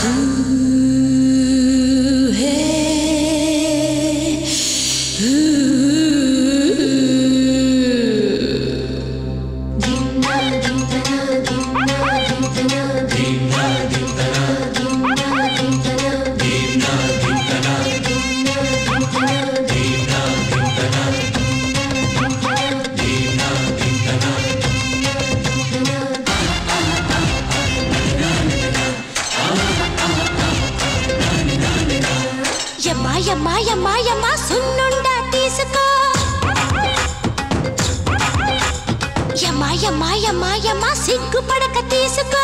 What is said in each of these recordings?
యమ్మా యమ్మా యమ్మా యమ్మా సున్నుండా తీసుకో యమ్మా యమ్మా యమ్మా యమ్మా సిగ్గుపడక తీసుకో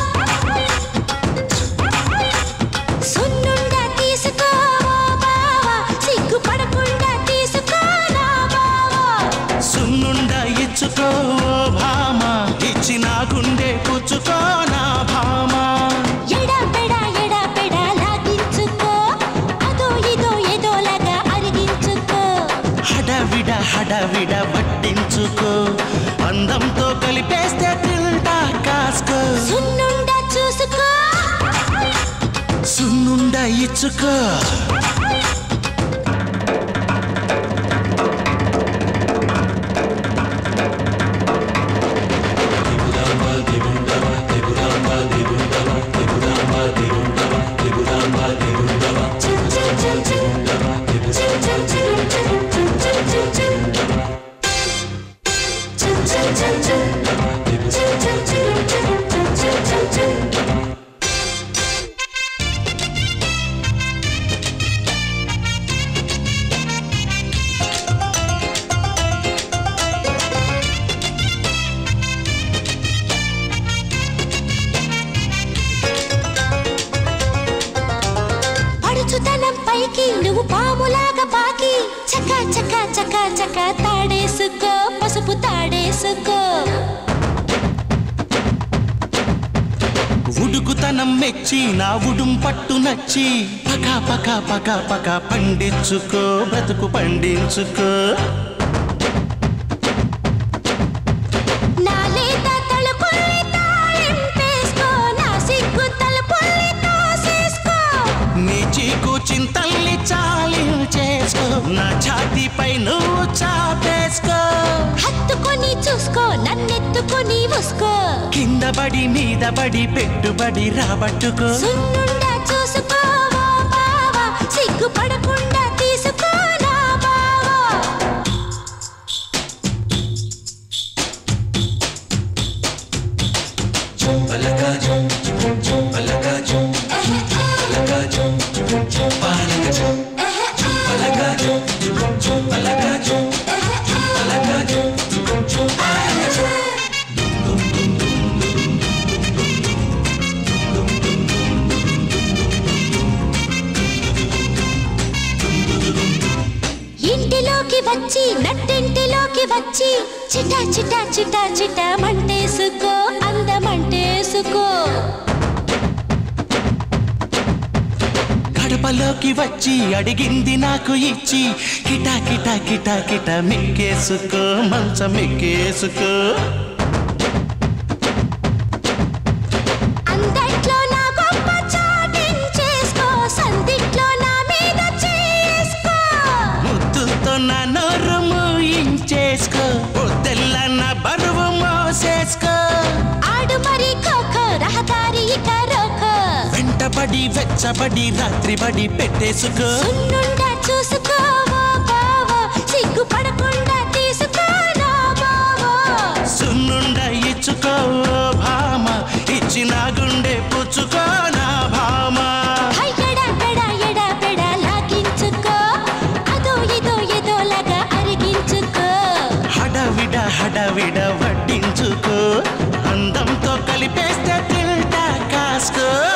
సున్నుండా తీసుకో ఓ బావా సిగ్గుపడకుండా తీసుకో నా బావా సున్నుండ ఇచ్చుకో ఓ భామ ఇచ్చిన గుండె పుచ్చుకో నా భామ ఎడా పెడా ఎడా పెడా లాగించుకో అదో ఇదో ఏదోలాగా అరిగించుకో హడవిడ హడవిడ పట్టించుకో అందంతో కలిపేస్తే తింటా కాసుకో సున్నుండా చూసుకో సున్నుండ ఇచ్చుకో పడుచుతనం పైకి నువ్వు పాములాగా పాకి చక చక చక చక తాడేసుకో పసుపు తాడేసుకో ఉడుకుతనం మెచ్చి నా ఉడుం పట్టు నచ్చి పక పక పక పక పండించుకో బ్రతుకు పండించుకో నా లేత తలుపుల్ని తాళింపేసుకో నా సిగ్గు తలుపుల్ని తోసేసుకో నీ చీకు చింతల్ని చాలి చేసుకో నా ఛాతీపై నువ్వు చాపేసుకో హత్తుకొని చూసుకో నన్నెత్తుకొని ఉసుకో కింద పడి మీద పడి పెట్టుబడి రాబట్టుకో సున్నుండా చూసుకో ఓ బావా సిగ్గుపడకుండా తీసుకో నా బావా ఇంటిలోకి వచ్చి నట్టింటిలోకి వచ్చి చిటా చిటా చిటా చిటా మంటేసుకో అందమంటేసుకో గడపలోకి వచ్చి అడిగింది నాకు ఇచ్చి కిటా కిటా కిటా కిటా మెక్కేసుకో మంచం ఎక్కేసుకో అందట్లో నా గొప్ప చాటించేసుకో సందిట్లో నా మీద చేసుకో ముద్దుతో నా నోరు మూయించేసుకో పొద్దెల్ల నా బరువు మోసేసుకో ఆడు మరి ఖోఖో రహదారి ఇక రోకో వెంటబడి వెచ్చబడి రాత్రి బడి పెట్టేసుకో సున్నుండా చూసుకో ఓ బావా సిగ్గుపడకుండా తీసుకో నా బావా సున్నుండ ఇచ్చుకో ఓ భామ ఇచ్చిన గుండె పుచ్చుకో నా భామ ఎడా పెడా ఎడా పెడా లాగించుకో అదో ఇదో ఏదోలాగా అరిగించుకో హడవిడ హడవిడ వడ్డించుకో అందంతో కలిపేస్తే తింటా కాసుకో